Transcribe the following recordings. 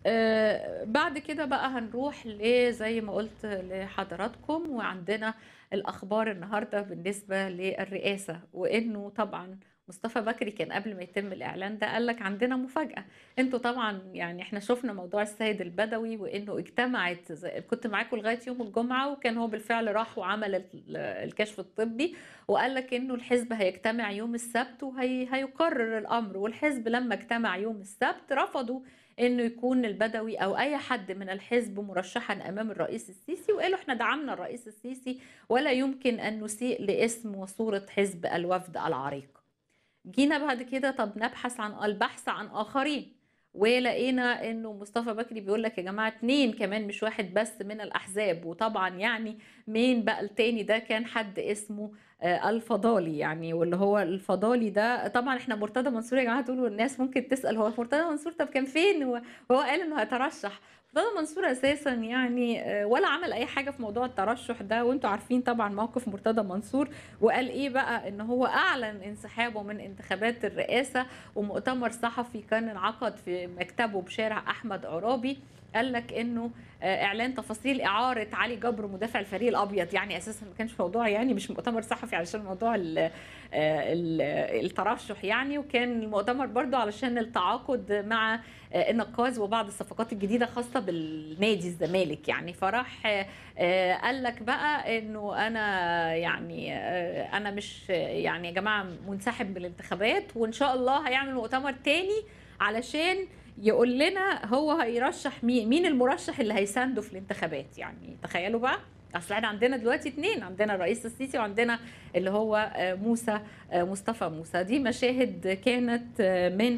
آآ بعد كده بقى هنروح ل زي ما قُلت لحضراتكم، وعندنا الأخبار النهارده بالنسبة للرئاسة، وإنه طبعًا مصطفى بكري كان قبل ما يتم الإعلان ده قال لك عندنا مفاجأة، أنتم طبعًا يعني إحنا شُفنا موضوع السيد البدوي وإنه اجتمعت ز كنت معاكم لغاية يوم الجمعة، وكان هو بالفعل راح وعمل ال الكشف الطبي، وقال لك إنه الحزب هيجتمع يوم السبت وهي هيقرر الأمر، والحزب لمّا اجتمع يوم السبت رفضوا إنه يكون البدوي أو أي حد من الحزب مرشحًا أمام الرئيس السيسي، وقالوا إحنا دعمنا الرئيس السيسي ولا يمكن أن نسيء لاسم وصورة حزب الوفد العريق. جينا بعد كده طب نبحث عن البحث عن آخرين، ولقينا إنه مصطفى بكري بيقول لك يا جماعة 2 كمان مش 1 بس من الأحزاب، وطبعًا يعني مين بقى التاني ده كان حد اسمه آآ الفضالي يعني، واللي هو الفضالي ده طبعًا إحنا مرتضى منصور يا جماعة تقولوا الناس ممكن تسأل هو مرتضى منصور طب كان فين و وهو قال إنه هيترشح؟ مرتضى منصور أساسًا يعني آآ ولا عمل أي حاجة في موضوع الترشح ده، وأنتم عارفين طبعًا موقف مرتضى منصور، وقال إيه بقى إن هو أعلن انسحابه من انتخابات الرئاسة، ومؤتمر صحفي كان انعقد في مكتبه بشارع أحمد عرابي، قال لك إنه آآ إعلان تفاصيل إعارة علي جبر مدافع الفريق الأبيض، يعني أساسًا ما كانش موضوع يعني مش مؤتمر صحفي علشان موضوع ال آآ ال الترشح يعني، وكان المؤتمر برضه علشان التعاقد مع آآ النقاز وبعض الصفقات الجديدة خاصة بالنادي الزمالك يعني، فراح آآ قال لك بقى إنه أنا يعني آآ أنا مش يعني يا جماعة منسحب من الانتخابات، وإن شاء الله هيعمل مؤتمر تاني علشان يقول لنا هو هيرشح مين، مين المرشح اللي هيسانده في الانتخابات، يعني تخيلوا بقى! أصل إحنا عندنا دلوقتي 2 عندنا الرئيس السيسي وعندنا اللي هو آآ موسى آآ مصطفى موسى، دي مشاهد كانت من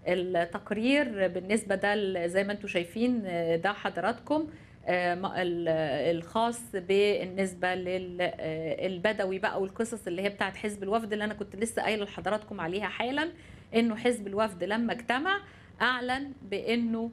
التقرير بالنسبة ده ل زي ما أنتم شايفين ده حضراتكم آآ م ال الخاص بالنسبة لل آآ البدوي بقى والقصص اللي هي بتاعة حزب الوفد اللي أنا كنت لسه قايلة لحضراتكم عليها حالًا، إنه حزب الوفد لمّا اجتمع أعلن بإنه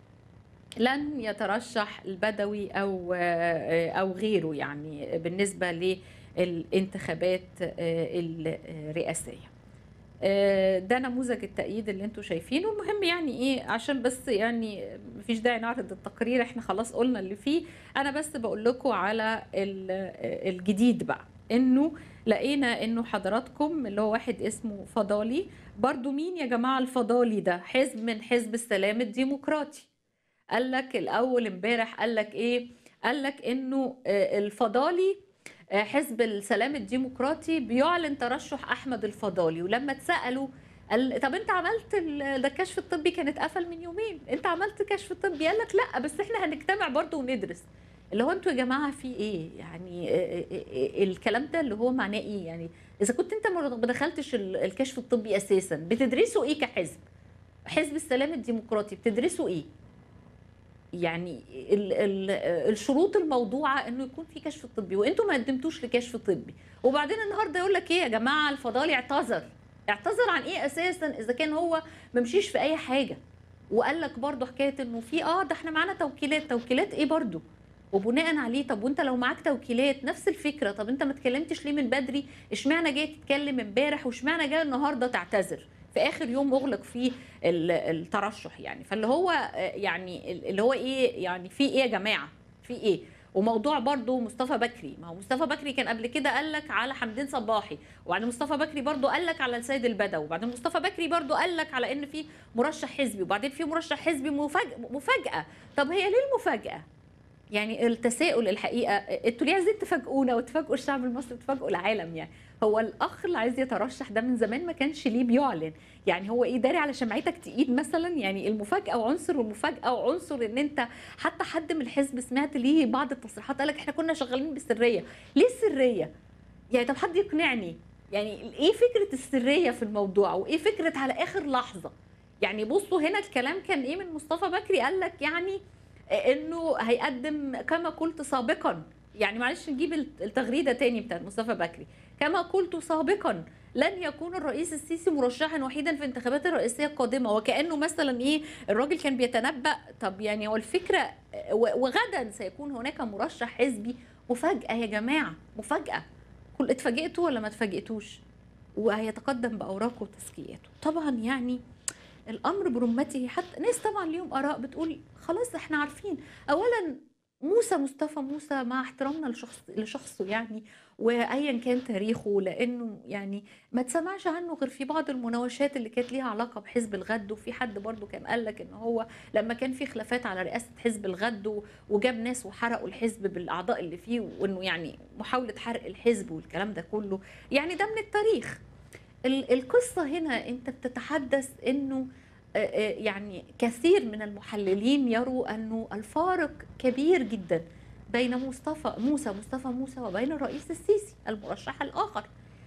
لن يترشح البدوي أو آآ أو غيره يعني بالنسبة للانتخابات آآ الرئاسية. آآ ده نموذج التأييد اللي أنتم شايفينه، المهم يعني إيه عشان بس يعني ما فيش داعي نعرض التقرير إحنا خلاص قُلنا اللي فيه، أنا بس باقول لكم على ال آآ الجديد بقى، إنه لقينا إنه حضراتكم اللي هو واحد اسمه فضالي، برضه مين يا جماعة الفضالي ده؟ حزب من حزب السلام الديمقراطي. قال لك الأول امبارح قال لك إيه، قال لك إنه آآ الفضالي آآ حزب السلام الديمقراطي بيعلن ترشح أحمد الفضالي، ولمّا اتسألوا قال طب أنت عملت ال ده الكشف الطبي كان اتقفل من يومين، أنت عملت كشف طبي؟ قال لك لأ، بس إحنا هنجتمع برضه وندرس. اللي هو أنتم يا جماعة في إيه؟ يعني آآ آآ الكلام ده اللي هو معناه إيه يعني؟ إذا كنت أنت ما ما دخلتش ال الكشف الطبي أساسًا، بتدرسوا إيه كحزب؟ حزب السلام الديمقراطي بتدرسوا إيه؟ يعني ال ال الشروط الموضوعة إنه يكون في كشف طبي، وأنتم ما قدمتوش لكشف طبي، وبعدين النهارده يقول لك إيه يا جماعة الفضالي اعتذر، اعتذر عن إيه أساسًا إذا كان هو ما مشيش في أي حاجة، وقال لك برضه حكاية إنه في آه ده إحنا معانا توكيلات، توكيلات إيه برضه؟ وبناءً عليه طب وأنت لو معاك توكيلات نفس الفكرة، طب أنت ما اتكلمتش ليه من بدري؟ اشمعنى جاي تتكلم امبارح واشمعنى جاي النهارده تعتذر؟ في آخر يوم أُغلق فيه ال الترشح يعني، فاللي هو آآ يعني ال اللي هو إيه يعني في إيه يا جماعة؟ في إيه؟ وموضوع برضه مصطفى بكري، ما هو مصطفى بكري كان قبل كده قال لك على حمدين صباحي، وبعدين مصطفى بكري برضه قال لك على السيد البدوي، وبعدين مصطفى بكري برضه قال لك على إن في مرشح حزبي، وبعدين في مرشح حزبي مفاج مفاجأة، طب هي ليه المفاجأة؟ يعني التساؤل الحقيقة أنتم ليه عايزين تفاجئونا وتفاجئوا الشعب المصري وتفاجئوا العالم يعني؟ هو الأخ اللي عايز يترشح ده من زمان ما كانش ليه بيعلن، يعني هو إيه داري على شمعتك تقيد مثلًا؟ يعني المفاجأة وعنصر المفاجأة وعنصر إن أنت حتى حد من الحزب سمعت ليه بعض التصريحات قال لك إحنا كنا شغالين بالسرية، ليه السرية؟ يعني طب حد يقنعني، يعني إيه فكرة السرية في الموضوع؟ وإيه فكرة على آخر لحظة؟ يعني بصوا هنا الكلام كان إيه من مصطفى بكري قال لك يعني آآ إنه هيقدم كما قلت سابقًا، يعني معلش نجيب الت التغريدة تاني بتاعة مصطفى بكري، كما قلت سابقًا لن يكون الرئيس السيسي مرشحًا وحيدًا في الانتخابات الرئاسية القادمة، وكأنه مثلًا إيه الراجل كان بيتنبأ طب يعني هو الفكرة و وغدًا سيكون هناك مرشح حزبي، مفاجأة يا جماعة، مفاجأة، كل اتفاجئتوا والّا ما اتفاجئتوش؟ وهيتقدم بأوراقه وتزكياته، طبعًا يعني الأمر برمته حتى ناس طبعًا ليهم آراء بتقول خلاص إحنا عارفين، أولًا موسى مصطفى موسى مع احترامنا لشخص لشخصه يعني وأيًا كان تاريخه، لإنه يعني ما اتسمعش عنه غير في بعض المناوشات اللي كانت ليها علاقة بحزب الغد، وفي حد برضه كان قال لك إن هو لمّا كان في خلافات على رئاسة حزب الغد و وجاب ناس وحرقوا الحزب بالأعضاء اللي فيه، وإنه يعني محاولة حرق الحزب والكلام ده كله، يعني ده من التاريخ. ال القصة هنا أنت بتتحدث إنه آآ آآ يعني كثير من المحللين يروا أنه الفارق كبير جدًا بين مصطفى موسى مصطفى موسى وبين الرئيس السيسي المرشح الآخر.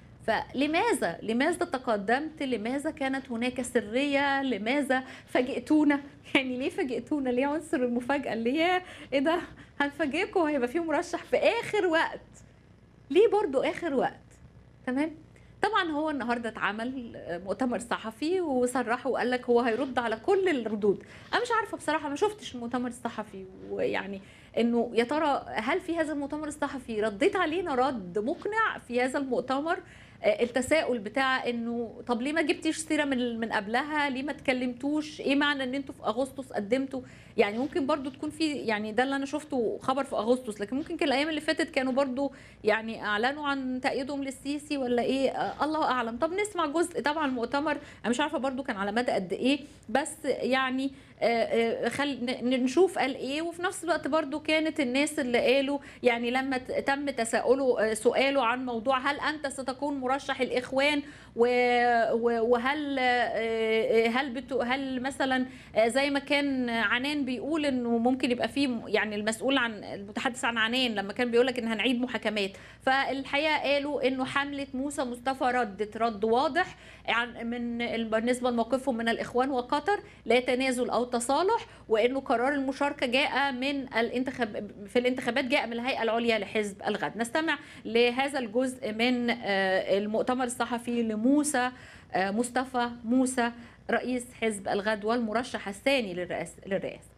فلماذا، لماذا تقدمت، لماذا كانت هناك سرية، لماذا فاجئتونا، يعني ليه فاجئتونا، ليه عنصر المفاجأة اللي ياه! إيه ده هنفاجئكم وهيبقى في مرشح في آخر وقت، ليه برضه آخر وقت، تمام؟ طبعًا هو النهارده اتعمل مؤتمر صحفي وصرّح وقال لك هو هيرد على كل الردود، أنا مش عارفة بصراحة ما شُفتش المؤتمر الصحفي، ويعني إنه يا ترى هل في هذا المؤتمر الصحفي رديت علينا رد مقنع في هذا المؤتمر؟ آآ التساؤل بتاع إنه طب ليه ما جبتيش سيرة من من قبلها، ليه ما اتكلمتوش، إيه معنى إن أنتم في أغسطس قدمتوا؟ يعني ممكن برضه تكون في يعني ده اللي أنا شُفته خبر في أغسطس، لكن ممكن كان الأيام اللي فاتت كانوا برضه يعني أعلنوا عن تأييدهم للسيسي والّا إيه، آآ الله أعلم. طب نسمع جزء طبعًا المؤتمر أنا مش عارفة برضه كان على مدى قد إيه، بس يعني آآ آآ خل ن نشوف قال إيه، وفي نفس الوقت برضه كانت الناس اللي قالوا يعني لمّا ت تم تساؤله سؤاله عن موضوع هل أنت ستكون مرشح الإخوان و و وهل آآ هل بت هل مثلًا زي ما كان عنان بيقول إنه ممكن يبقى في م يعني المسؤول عن المتحدث عن عنان لمّا كان بيقول لك إن هنعيد محاكمات، فالحقيقة قالوا إنه حملة موسى مصطفى ردِّت رد واضح عن من ال بالنسبة لموقفهم من الإخوان وقطر، لا تنازل أو تصالح، وإنه قرار المشاركة جاء من الانتخاب في الانتخابات جاء من الهيئة العليا لحزب الغد. نستمع لهذا الجزء من آآ المؤتمر الصحفي لموسى آآ مصطفى موسى رئيس حزب الغد والمرشح الثاني للرئاس للرئاسة.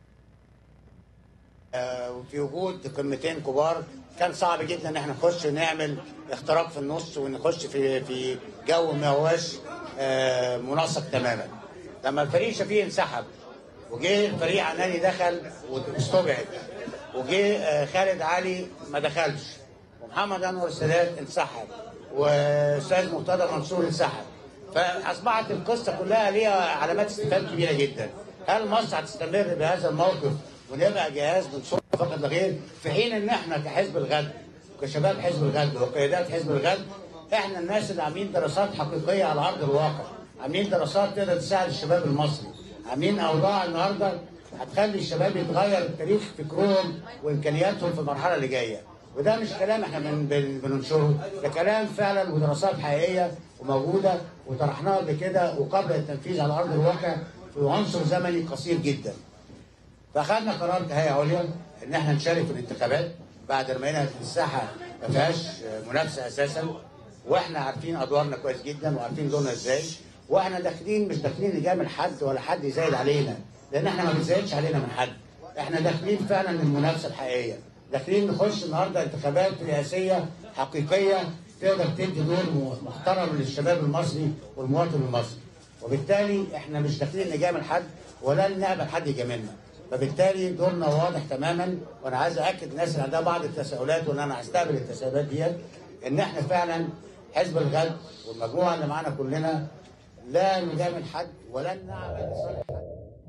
آآ وفي وجود قمتين كبار كان صعب جدًا إن إحنا نخش نعمل اختراق في النُص ونخش في في جو ما هواش آآ منسق تمامًا. لمّا الفريق شفيق انسحب وجه الفريق عناني دخل واستبعد وجه آآ خالد علي ما دخلش ومحمد أنور السادات انسحب وأستاذ مرتضى منصور انسحب. فأصبحت القصة كلها ليها علامات استفهام كبيرة جدًا. هل مصر هتستمر بهذا الموقف ونبقى جهاز منصور فقط لا غير في حين ان احنا كحزب الغد وكشباب حزب الغد وقيادات حزب الغد احنا الناس اللي عاملين دراسات حقيقيه على ارض الواقع عاملين دراسات تقدر تساعد الشباب المصري عاملين اوضاع النهارده هتخلي الشباب يتغير تاريخ فكرهم وامكانياتهم في المرحله اللي جايه وده مش كلام احنا بن بن بننشره ده كلام فعلا ودراسات حقيقيه وموجوده وطرحناها قبل كده وقبل التنفيذ على ارض الواقع في عنصر زمني قصير جدا فاخذنا قرار كهيئه عليا ان احنا نشارك في الانتخابات بعد ما لقينا الساحه ما فيهاش منافسه اساسا واحنا عارفين ادوارنا كويس جدا وعارفين دورنا ازاي واحنا داخلين مش داخلين نجامل حد ولا حد يزايد علينا لان احنا ما بنزايدش علينا من حد احنا داخلين فعلا للمنافسه الحقيقيه داخلين نخش النهارده انتخابات رئاسيه حقيقيه تقدر تدي دور محترم للشباب المصري والمواطن المصري وبالتالي احنا مش داخلين نجامل حد ولا نقبل حد يجاملنا فبالتالي دورنا واضح تماما وانا عايز اكد الناس اللي عندها بعض التساؤلات وان انا هستقبل التساؤلات ديت ان احنا فعلا حزب الغد والمجموعه اللي معانا كلنا لا نجامل حد ولن نعمل لصالح حد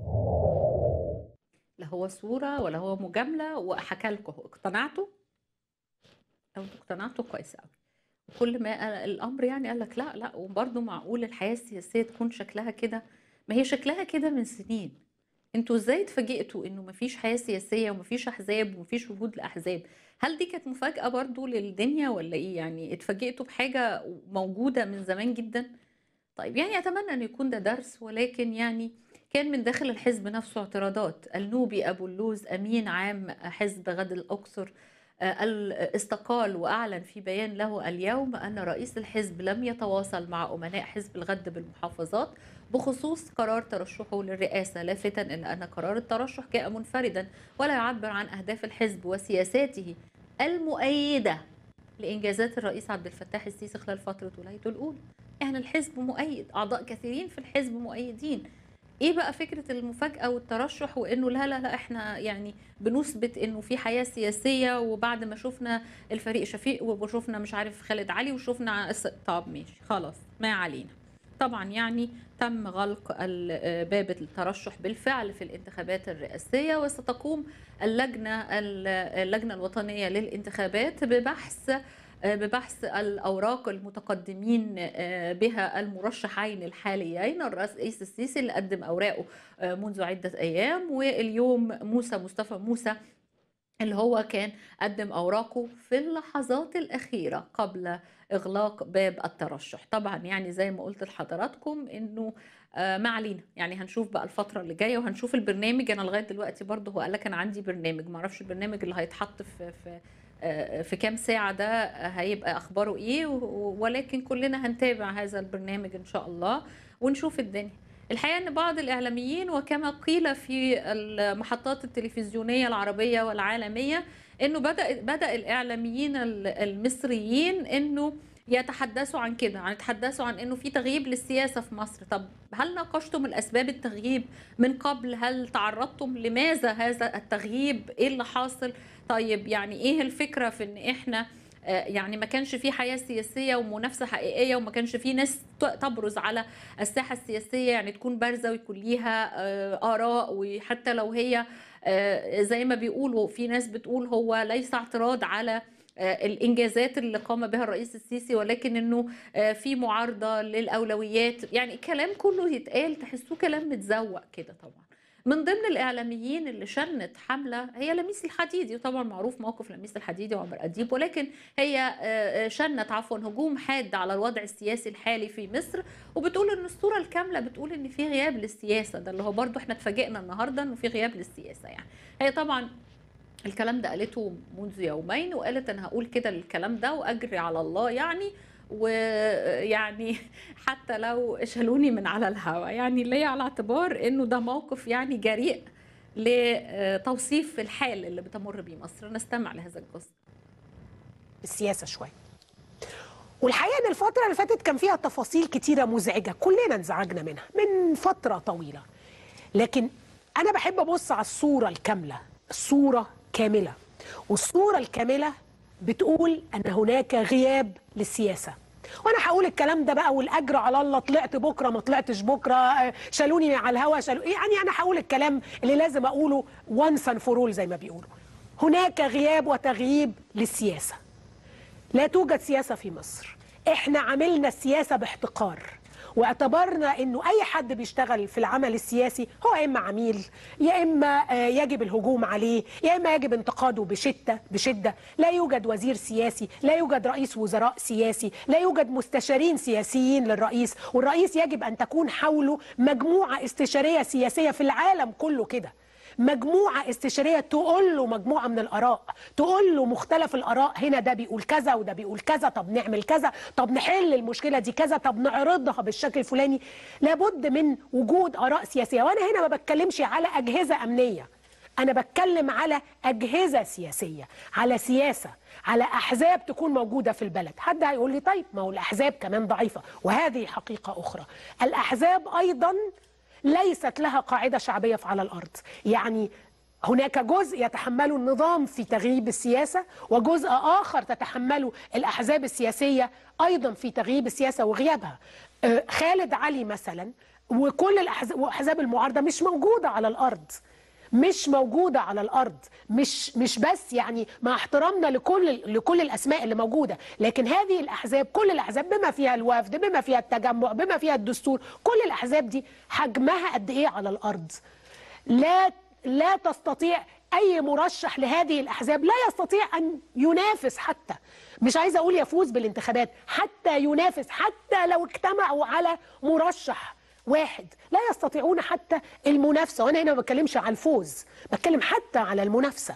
لا هو صورة ولا هو مجاملة وحكى لكم اقتنعتوا؟ لو انتوا اقتنعتوا كويس قوي. كل ما الامر يعني قال لك لا لا وبرضه معقول الحياه السياسيه تكون شكلها كده ما هي شكلها كده من سنين انتوا ازاي اتفاجئتوا انه مفيش حياه سياسيه ومفيش احزاب ومفيش وجود لاحزاب هل دي كانت مفاجاه برضه للدنيا ولا ايه يعني اتفاجئتوا بحاجه موجوده من زمان جدا طيب يعني اتمنى ان يكون ده درس ولكن يعني كان من داخل الحزب نفسه اعتراضات النوبي ابو اللوز امين عام حزب غد الاقصر استقال واعلن في بيان له اليوم ان رئيس الحزب لم يتواصل مع امناء حزب الغد بالمحافظات بخصوص قرار ترشحه للرئاسه لافتا الى ان قرار الترشح جاء منفردا ولا يعبر عن اهداف الحزب وسياساته المؤيده لانجازات الرئيس عبد الفتاح السيسي خلال فتره ولايته الاولى. يعني الحزب مؤيد، اعضاء كثيرين في الحزب مؤيدين. إيه بقى فكرة المفاجأة والترشح وإنه لا لا لا إحنا يعني بنثبت إنه في حياة سياسية وبعد ما شفنا الفريق شفيق وشفنا مش عارف خالد علي وشفنا الس- طب ماشي خلاص ما علينا طبعا يعني تم غلق ال- باب الترشح بالفعل في الانتخابات الرئاسية وستقوم اللجنة اللجنة الوطنية للانتخابات ببحث ببحث الأوراق المتقدمين بها المرشحين الحاليين الرئيس السيسي اللي قدم أوراقه منذ عدة أيام واليوم موسى مصطفى موسى اللي هو كان قدم أوراقه في اللحظات الأخيرة قبل إغلاق باب الترشح طبعا يعني زي ما قلت لحضراتكم إنه آه، ما علينا يعني هنشوف بقى الفترة اللي جاية وهنشوف البرنامج أنا لغاية دلوقتي برضه هو قال لك أنا عندي برنامج معرفش البرنامج اللي هيتحط في في آه، في كام ساعة ده هيبقى أخباره إيه و- ولكن كلنا هنتابع هذا البرنامج إن شاء الله ونشوف الدنيا الحقيقة أن بعض الإعلاميين وكما قيل في المحطات التلفزيونية العربية والعالمية أنه بدأ بدأ الإعلاميين ال- المصريين أنه يتحدثوا عن كده عن يتحدثوا عن انه في تغييب للسياسه في مصر طب هل ناقشتم الاسباب التغييب من قبل هل تعرضتم لماذا هذا التغييب ايه اللي حاصل طيب يعني ايه الفكره في ان احنا آه، يعني ما كانش في حياه سياسيه ومنافسه حقيقيه وما كانش في ناس ت- تبرز على الساحه السياسيه يعني تكون بارزه ويكون ليها آه، اراء وحتى لو هي آه، زي ما بيقولوا في ناس بتقول هو ليس اعتراض على آه، الانجازات اللي قام بها الرئيس السيسي ولكن انه آه، في معارضه للاولويات يعني كلام كله يتقال تحسوه كلام متزوق كده طبعا من ضمن الاعلاميين اللي شنت حمله هي لميس الحديدي وطبعا معروف موقف لميس الحديدي وعمر اديب ولكن هي آه، آه، شنت عفوا هجوم حاد على الوضع السياسي الحالي في مصر وبتقول ان الصوره الكامله بتقول ان في غياب للسياسه ده اللي هو برضو احنا اتفاجئنا النهارده انه في غياب للسياسه يعني هي طبعا الكلام ده قالته منذ يومين وقالت انا هقول كده الكلام ده واجري على الله يعني ويعني حتى لو شالوني من على الهوا يعني ليه على اعتبار انه ده موقف يعني جريء لتوصيف الحال اللي بتمر بيه مصر نستمع لهذا الجزء بالسياسه شويه والحقيقه ان الفتره اللي فاتت كان فيها تفاصيل كتيره مزعجه كلنا انزعجنا منها من فتره طويله لكن انا بحب ابص على الصوره الكامله الصوره كامله والصوره الكامله بتقول ان هناك غياب للسياسه وانا هقول الكلام ده بقى والاجر على الله طلعت بكره ما طلعتش بكره آه، شالوني على الهوا شالوا يعني انا هقول الكلام اللي لازم اقوله وانس اند فور اول زي ما بيقولوا هناك غياب وتغييب للسياسه لا توجد سياسة في مصر احنا عملنا السياسة باحتقار واعتبرنا انه اي حد بيشتغل في العمل السياسي هو يا اما عميل يا اما آه، يجب الهجوم عليه يا اما يجب انتقاده بشده بشده لا يوجد وزير سياسي لا يوجد رئيس وزراء سياسي لا يوجد مستشارين سياسيين للرئيس والرئيس يجب ان تكون حوله مجموعه استشاريه سياسيه في العالم كله كده مجموعة استشارية تقول له مجموعة من الآراء تقول له مختلف الآراء هنا ده بيقول كذا وده بيقول كذا طب نعمل كذا طب نحل المشكلة دي كذا طب نعرضها بالشكل الفلاني لابد من وجود آراء سياسية وأنا هنا ما بتكلمش على أجهزة أمنية أنا بتكلم على أجهزة سياسية على سياسة على أحزاب تكون موجودة في البلد حد هيقول لي طيب ما هو الأحزاب كمان ضعيفة وهذه حقيقة أخرى الأحزاب أيضا ليست لها قاعدة شعبية على الأرض يعني هناك جزء يتحمله النظام في تغييب السياسة وجزء آخر تتحمله الأحزاب السياسية أيضا في تغييب السياسة وغيابها آه، خالد علي مثلا وكل الأحزاب وأحزاب المعارضة مش موجودة على الأرض مش موجودة على الأرض مش مش بس يعني مع احترامنا لكل لكل الأسماء اللي موجودة لكن هذه الأحزاب كل الأحزاب بما فيها الوفد بما فيها التجمع بما فيها الدستور كل الأحزاب دي حجمها قد إيه على الأرض لا لا تستطيع أي مرشح لهذه الأحزاب لا يستطيع أن ينافس حتى مش عايزة أقول يفوز بالانتخابات حتى ينافس حتى لو اجتمعوا على مرشح واحد لا يستطيعون حتى المنافسة وأنا هنا ما بتكلمش على الفوز بتكلم حتى على المنافسة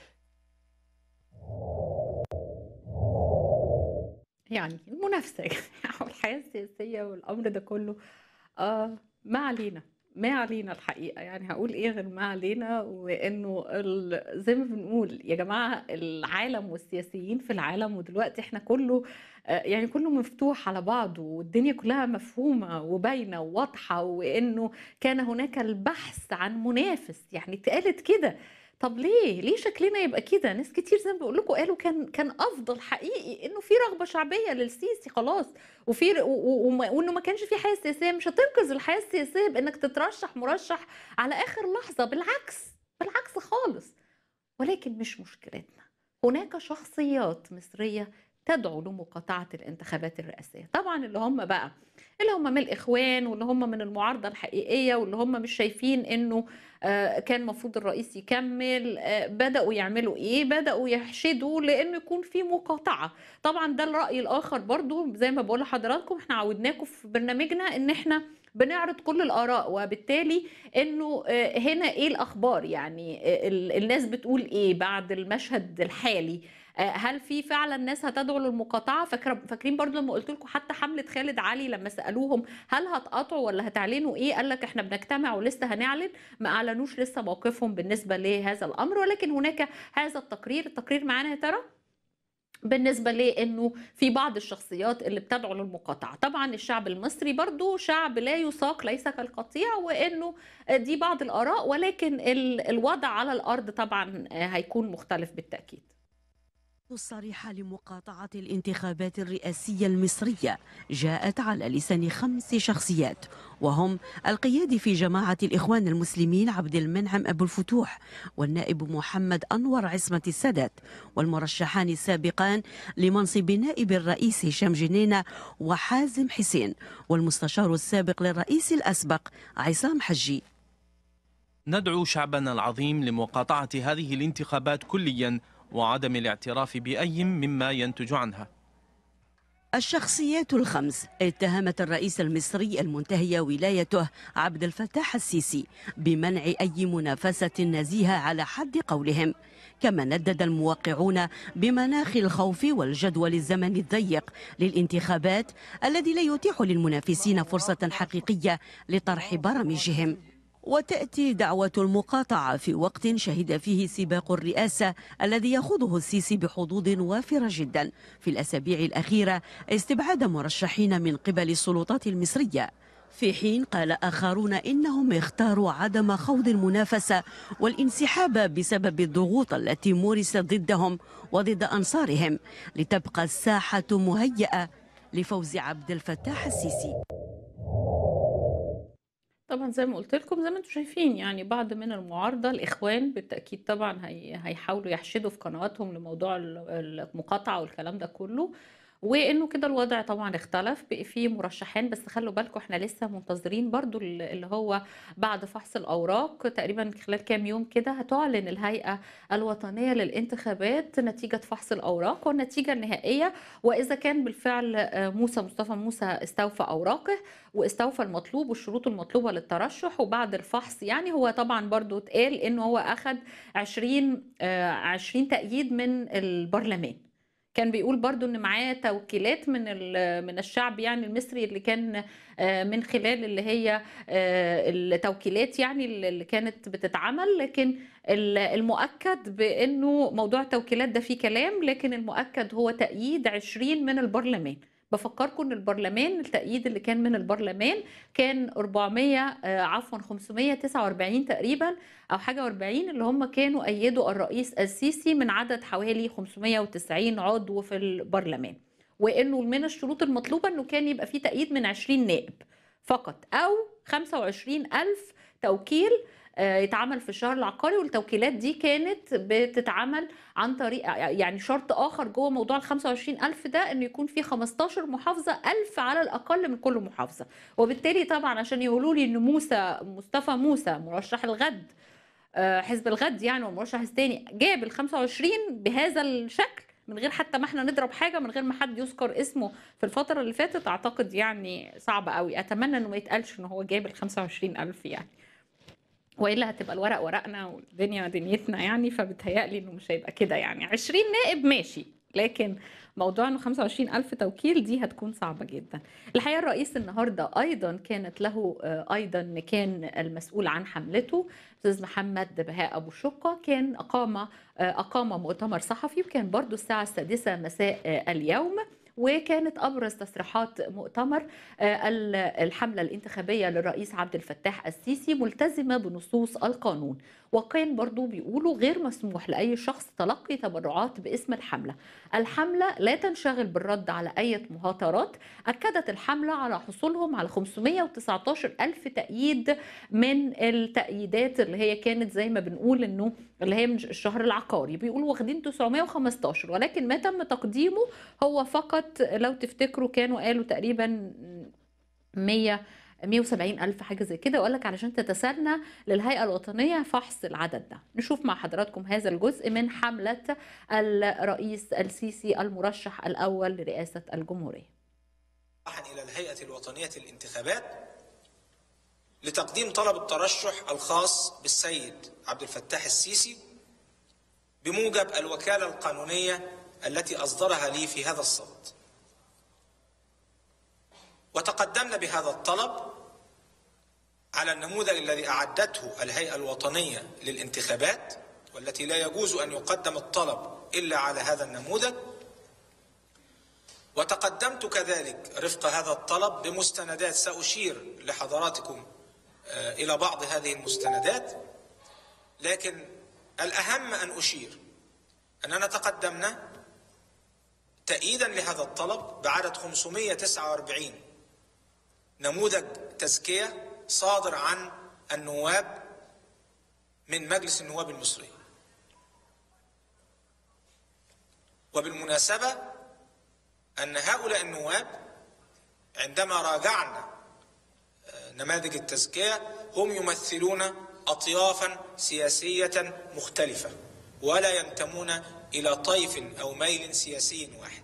يعني المنافسة يا جماعة والحياة السياسية والأمر ده كله آه ما علينا ما علينا الحقيقة يعني هاقول إيه غير ما علينا وإنه ال زي ما بنقول يا جماعة العالم والسياسيين في العالم ودلوقتي إحنا كله آآ يعني كله مفتوح على بعضه والدنيا كلها مفهومة وباينة وواضحة وإنه كان هناك البحث عن منافس يعني اتقالت كده طب ليه؟ ليه شكلنا يبقى كده؟ ناس كتير زي ما باقول لكم قالوا كان كان أفضل حقيقي إنه في رغبة شعبية للسيسي خلاص وفي ر و و وما وإنه ما كانش في حياة سياسية مش هتنقذ الحياة السياسية بإنك تترشح مرشح على آخر لحظة بالعكس، بالعكس خالص ولكن مش مشكلتنا هناك شخصيات مصرية تدعو لمقاطعة الانتخابات الرئاسية طبعا اللي هم بقى اللي هم من الإخوان واللي هم من المعارضة الحقيقية واللي هم مش شايفين إنه آه، كان المفروض الرئيس يكمل آه، بدأوا يعملوا إيه بدأوا يحشدوا لأنه يكون في مقاطعة طبعا ده الرأي الآخر برضو زي ما بقول لحضراتكم احنا عودناكم في برنامجنا إن احنا بنعرض كل الآراء وبالتالي إنه آه، هنا إيه الأخبار يعني آه، ال- الناس بتقول إيه بعد المشهد الحالي آه، هل في فعلا ناس هتدعو للمقاطعه فاكره فاكرين برضو لما قلت لكم حتى حمله خالد علي لما سالوهم هل هتقاطعوا ولا هتعلنوا ايه قال لك احنا بنجتمع ولسه هنعلن ما اعلنوش لسه موقفهم بالنسبه لهذا الامر ولكن هناك هذا التقرير التقرير معانا يا ترى بالنسبة لأنه في بعض الشخصيات اللي بتدعو للمقاطعة طبعا الشعب المصري برضو شعب لا يساق ليس كالقطيع وأنه دي بعض الآراء ولكن ال- الوضع على الأرض طبعا هيكون مختلف بالتأكيد الصريحة لمقاطعة الانتخابات الرئاسية المصرية جاءت على لسان خمس شخصيات وهم القيادي في جماعة الإخوان المسلمين عبد المنعم أبو الفتوح والنائب محمد أنور عصمة السادات والمرشحان السابقان لمنصب نائب الرئيس هشام جنينة وحازم حسين والمستشار السابق للرئيس الأسبق عصام حجي ندعو شعبنا العظيم لمقاطعة هذه الانتخابات كليا وعدم الاعتراف بأي مما ينتج عنها الشخصيات الخمس اتهمت الرئيس المصري المنتهي ولايته عبد الفتاح السيسي بمنع أي منافسة نزيهة على حد قولهم كما ندد الموقعون بمناخ الخوف والجدول الزمني الضيق للانتخابات الذي لا يتيح للمنافسين فرصة حقيقية لطرح برامجهم وتأتي دعوة المقاطعة في وقت شهد فيه سباق الرئاسة الذي يخوضه السيسي بحظوظ وافرة جدا في الأسابيع الأخيرة استبعاد مرشحين من قبل السلطات المصرية في حين قال آخرون إنهم اختاروا عدم خوض المنافسة والانسحاب بسبب الضغوط التي مورست ضدهم وضد أنصارهم لتبقى الساحة مهيئة لفوز عبد الفتاح السيسي طبعا زي ما قلت لكم زي ما انتم شايفين يعني بعض من المعارضة الإخوان بالتأكيد طبعا هي هيحاولوا يحشدوا في قنواتهم لموضوع ال- المقاطعة والكلام ده كله وانه كده الوضع طبعا اختلف بقى في مرشحين بس خلوا بالكم احنا لسه منتظرين برضو ال- اللي هو بعد فحص الاوراق تقريبا خلال كام يوم كده هتعلن الهيئه الوطنيه للانتخابات نتيجه فحص الاوراق والنتيجه النهائيه واذا كان بالفعل آه، موسى مصطفى موسى استوفى اوراقه واستوفى المطلوب والشروط المطلوبه للترشح وبعد الفحص يعني هو طبعا برضو اتقال انه هو اخذ 20 آه، 20 تأييد من البرلمان كان بيقول برضو ان معاه توكيلات من ال- من الشعب يعني المصري اللي كان آه، من خلال اللي هي آه، التوكيلات يعني اللي كانت بتتعمل لكن ال- المؤكد بانه موضوع التوكيلات ده فيه كلام لكن المؤكد هو تأييد 20 من البرلمان بفكركم ان البرلمان التأييد اللي كان من البرلمان كان 400 آه، عفوا 549 تقريبا او حاجه 40 اللي هم كانوا ايدوا الرئيس السيسي من عدد حوالي 590 عضو في البرلمان وانه من الشروط المطلوبه انه كان يبقى في تأييد من 20 نائب فقط او 25 ألف توكيل آه، يتعمل في الشهر العقاري والتوكيلات دي كانت بتتعمل عن طريق يعني شرط اخر جوه موضوع ال 25 ألف ده انه يكون في 15 محافظه ألف على الاقل من كل محافظه وبالتالي طبعا عشان يقولوا لي ان موسى مصطفى موسى مرشح الغد آه، حزب الغد يعني والمرشح الثاني جاب ال 25 بهذا الشكل من غير حتى ما احنا نضرب حاجه من غير ما حد يذكر اسمه في الفتره اللي فاتت اعتقد يعني صعب قوي اتمنى انه ما يتقالش ان هو جاب ال 25000 يعني والا هتبقى الورق ورقنا والدنيا دنيتنا يعني فبتهيألي انه مش هيبقى كده يعني 20 نائب ماشي لكن موضوع انه 25 ألف توكيل دي هتكون صعبة جدا الحقيقة الرئيس النهاردة أيضا كانت له آه، أيضا كان المسؤول عن حملته أستاذ محمد بهاء أبو شقة كان أقام آه، أقام مؤتمر صحفي وكان برضو الساعة السادسة مساء آه، اليوم وكانت ابرز تصريحات مؤتمر آه، ال- الحمله الانتخابيه للرئيس عبد الفتاح السيسي ملتزمه بنصوص القانون وكان برضو بيقولوا غير مسموح لاي شخص تلقي تبرعات باسم الحمله الحمله لا تنشغل بالرد على اي مهاترات اكدت الحمله على حصولهم على 519 الف تأييد من التأييدات اللي هي كانت زي ما بنقول انه اللي هي من الشهر العقاري بيقولوا واخدين 915 ولكن ما تم تقديمه هو فقط لو تفتكروا كانوا قالوا تقريبا 100 170 ألف حاجة زي كده وقال لك علشان تتسنى للهيئة الوطنية فحص العدد ده نشوف مع حضراتكم هذا الجزء من حملة الرئيس السيسي المرشح الأول لرئاسة الجمهورية إلى الهيئة الوطنية للانتخابات لتقديم طلب الترشح الخاص بالسيد عبد الفتاح السيسي بموجب الوكالة القانونية التي أصدرها لي في هذا الصدد وتقدمنا بهذا الطلب على النموذج الذي أعدته الهيئة الوطنية للانتخابات والتي لا يجوز أن يقدم الطلب إلا على هذا النموذج وتقدمت كذلك رفق هذا الطلب بمستندات سأشير لحضراتكم آه، إلى بعض هذه المستندات لكن الأهم أن أشير أننا تقدمنا تأييدا لهذا الطلب بعدد 549 نموذج تزكية صادر عن النواب من مجلس النواب المصري وبالمناسبة أن هؤلاء النواب عندما راجعنا آه، نماذج التزكية هم يمثلون أطيافا سياسية مختلفة ولا ينتمون إلى طيف أو ميل سياسي واحد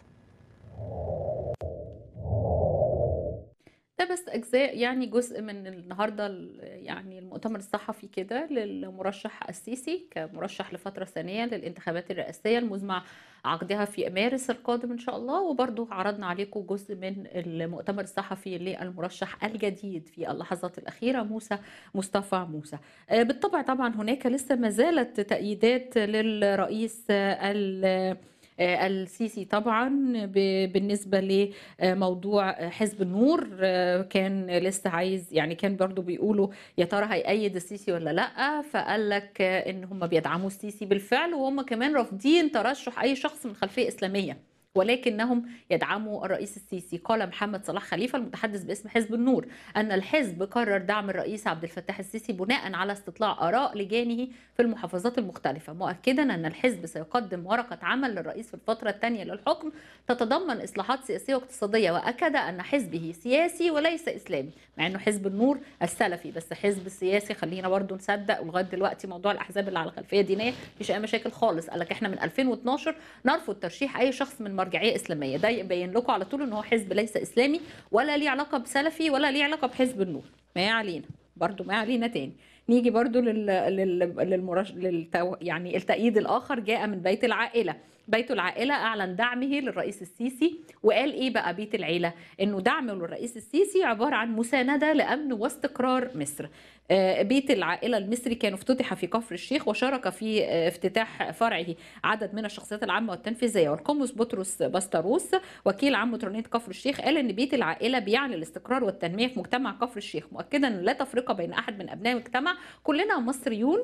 ده بس اجزاء يعني جزء من النهارده ال- يعني المؤتمر الصحفي كده للمرشح السيسي كمرشح لفتره ثانيه للانتخابات الرئاسيه المزمع عقدها في مارس القادم ان شاء الله وبرضه عرضنا عليكم جزء من المؤتمر الصحفي للمرشح الجديد في اللحظات الاخيره موسى مصطفى موسى آه، بالطبع طبعا هناك لسه ما زالت تأييدات للرئيس آه، ال- آه، السيسي طبعا ب- بالنسبة لموضوع حزب النور آه، كان لسه عايز يعني كان برضو بيقولوا يا ترى هيأيد السيسي ولا لا فقال لك آه، ان هم بيدعموا السيسي بالفعل وهم كمان رافضين ترشح اي شخص من خلفية اسلامية ولكنهم يدعموا الرئيس السيسي قال محمد صلاح خليفة المتحدث باسم حزب النور أن الحزب قرر دعم الرئيس عبد الفتاح السيسي بناء على استطلاع آراء لجانه في المحافظات المختلفة مؤكدا أن الحزب سيقدم ورقة عمل للرئيس في الفترة الثانية للحكم تتضمن إصلاحات سياسية واقتصادية وأكد أن حزبه سياسي وليس إسلامي مع أنه حزب النور السلفي بس حزب السياسي خلينا برضو نصدق ولغاية دلوقتي موضوع الأحزاب اللي على خلفية دينية مفيش أي مشاكل خالص قال لك إحنا من 2012 نرفض ترشيح أي شخص من مرجعية إسلامية ده يبين لكم على طول إن هو حزب ليس إسلامي ولا ليه علاقة بسلفي ولا ليه علاقة بحزب النور ما علينا برضو ما علينا تاني نيجي برضو لل... لل... للمرش... للتو... يعني التأييد الآخر جاء من بيت العائلة بيت العائلة أعلن دعمه للرئيس السيسي وقال إيه بقى بيت العيلة إنه دعمه للرئيس السيسي عبارة عن مساندة لأمن واستقرار مصر آه، بيت العائلة المصري كان افتتح في كفر الشيخ وشارك في آه، افتتاح فرعه عدد من الشخصيات العامة والتنفيذية والقمص بطرس بستروس وكيل عام مطرانية كفر الشيخ قال ان بيت العائلة بيعني الاستقرار والتنمية في مجتمع كفر الشيخ مؤكدا ان لا تفرقة بين احد من ابناء المجتمع كلنا مصريون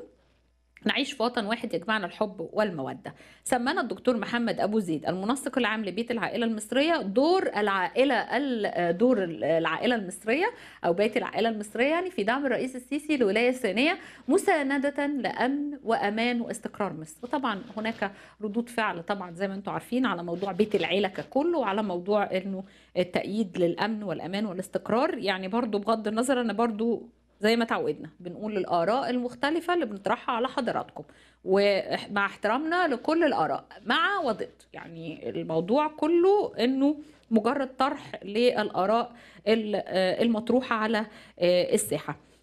نعيش في وطن واحد يجمعنا الحب والمودة سمانا الدكتور محمد أبو زيد المنسق العام لبيت العائلة المصرية دور العائلة ال- دور العائلة المصرية أو بيت العائلة المصرية يعني في دعم الرئيس السيسي لولاية الثانية مساندة لأمن وأمان واستقرار مصر وطبعا هناك ردود فعل طبعا زي ما انتم عارفين على موضوع بيت العيلة ككل وعلى موضوع انه التأييد للأمن والأمان والاستقرار يعني برضو بغض النظر أنا برضو زي ما تعودنا بنقول الآراء المختلفة اللي بنطرحها على حضراتكم ومع احترامنا لكل الآراء مع وضد يعني الموضوع كله إنه مجرد طرح للآراء ال- آه، المطروحة على آه، الساحة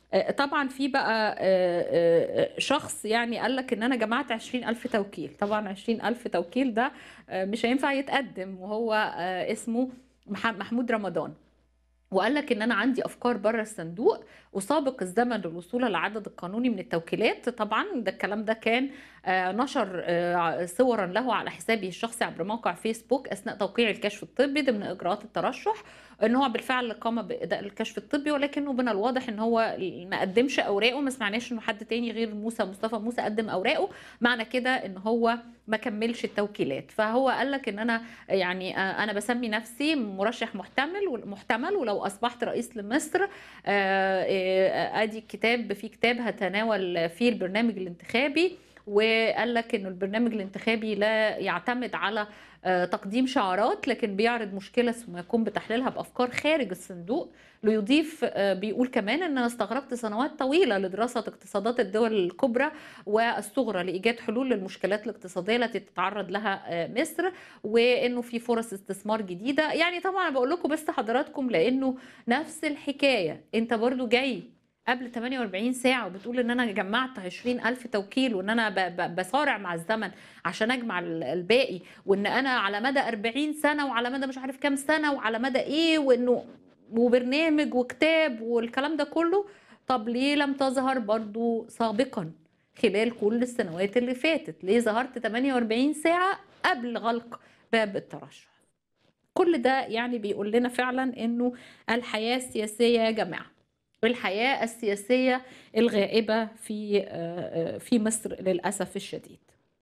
آه، طبعا في بقى آه، آه، آه، شخص يعني قال لك ان انا جمعت 20000 توكيل طبعا 20000 توكيل ده آه، مش هينفع يتقدم وهو آه، اسمه مح- محمود رمضان وقال لك ان انا عندي افكار بره الصندوق وسابق الزمن للوصول للعدد القانوني من التوكيلات طبعا ده الكلام ده كان آه، نشر آه، صورا له على حسابه الشخصي عبر موقع فيسبوك اثناء توقيع الكشف الطبي ضمن اجراءات الترشح ان هو بالفعل قام باداء الكشف الطبي ولكنه من الواضح ان هو ما قدمش اوراقه ما سمعناش انه حد تاني غير موسى مصطفى موسى قدم اوراقه معنى كده ان هو ما كملش التوكيلات فهو قال لك ان انا يعني آه، انا بسمي نفسي مرشح محتمل محتمل ولو اصبحت رئيس لمصر آه، آه، ادي الكتاب في كتاب هتناول فيه البرنامج الانتخابي وقال لك انه البرنامج الانتخابي لا يعتمد على آه، تقديم شعارات لكن بيعرض مشكله ثم يقوم بتحليلها بافكار خارج الصندوق ليضيف آه، بيقول كمان ان انا استغرقت سنوات طويله لدراسه اقتصادات الدول الكبرى والصغرى لايجاد حلول للمشكلات الاقتصاديه التي تتعرض لها آه، مصر وانه في فرص استثمار جديده يعني طبعا أنا بقول لكم بس حضراتكم لانه نفس الحكايه انت برضو جاي قبل 48 ساعة وبتقول ان انا جمعت 20 ألف توكيل وان انا ب- ب- بصارع مع الزمن عشان اجمع ال- الباقي وان انا على مدى 40 سنة وعلى مدى مش عارف كام سنة وعلى مدى ايه وانه وبرنامج وكتاب والكلام ده كله طب ليه لم تظهر برضو سابقا خلال كل السنوات اللي فاتت ليه ظهرت 48 ساعة قبل غلق باب الترشح كل ده يعني بيقول لنا فعلا انه الحياة السياسية يا جماعة الحياة السياسية الغائبة في آه، آه، في مصر للأسف الشديد